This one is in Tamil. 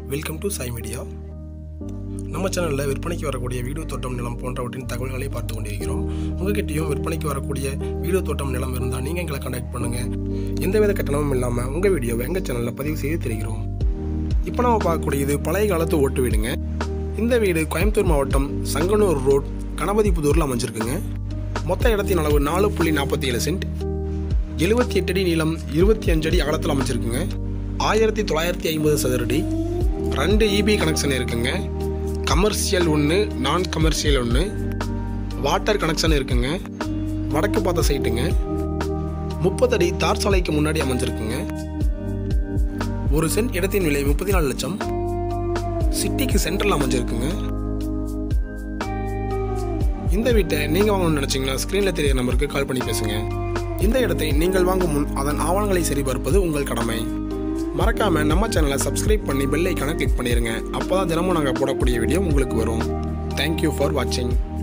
வெல்கம் டு சாய் மீடியா நம்ம சேனலில் விற்பனைக்கு வரக்கூடிய வீடியோ தோட்டம் நிலம் போன்றவற்றின் தகவல்களை பார்த்து கொண்டிருக்கிறோம் உங்ககிட்டயும் விற்பனைக்கு வரக்கூடிய வீடியோ தோட்டம் நிலம் இருந்தால் நீங்கள் எங்களை கான்டாக்ட் பண்ணுங்கள் எந்தவித கட்டணமும் இல்லாமல் உங்கள் வீடியோவை எங்கள் சேனலில் பதிவு செய்து தெரிகிறோம் இப்போ நம்ம பார்க்கக்கூடியது பழைய காலத்து ஓட்டு வீடுங்க இந்த வீடு கோயம்புத்தூர் மாவட்டம் சங்கனூர் ரோட் கணபதிபுதூரில் அமைஞ்சிருக்குங்க மொத்த இடத்தின் அளவு நாலு புள்ளி நாற்பத்தி ஏழு சென்ட் எழுபத்தி எட்டு அடி நீளம் இருபத்தி அஞ்சு அடி அகலத்தில் அமைச்சிருக்குங்க ஆயிரத்தி தொள்ளாயிரத்தி ஐம்பது சதுரடி ரெண்டு இபி கனெக்ஷன் இருக்குங்க கமர்ஷியல் ஒன்று நான் கமர்ஷியல் ஒன்று வாட்டர் கனெக்ஷன் இருக்குங்க வடக்கு பார்த்த சைட்டுங்க முப்பது அடி தார் சாலைக்கு முன்னாடி அமைஞ்சிருக்குங்க ஒரு சென்ட் இடத்தின் விலை முப்பத்தி நாலு லட்சம் சிட்டிக்கு சென்ட்ரல் அமைஞ்சிருக்குங்க இந்த வீட்டை நீங்கள் வாங்கணும்னு நினச்சிங்கன்னா ஸ்க்ரீனில் தெரிய நம்பருக்கு கால் பண்ணி பேசுங்க இந்த இடத்தை நீங்கள் வாங்கும் முன் அதன் ஆவணங்களை சரிபார்ப்பது உங்கள் கடமை மறக்காம நம்ம சேனலை சப்ஸ்கிரைப் பண்ணி பெல் ஐக்கானை கிளிக் பண்ணிடுங்க அப்போ தான் தினமும் நாங்கள் போடக்கூடிய வீடியோ உங்களுக்கு வரும் தேங்க்யூ ஃபார் வாட்சிங்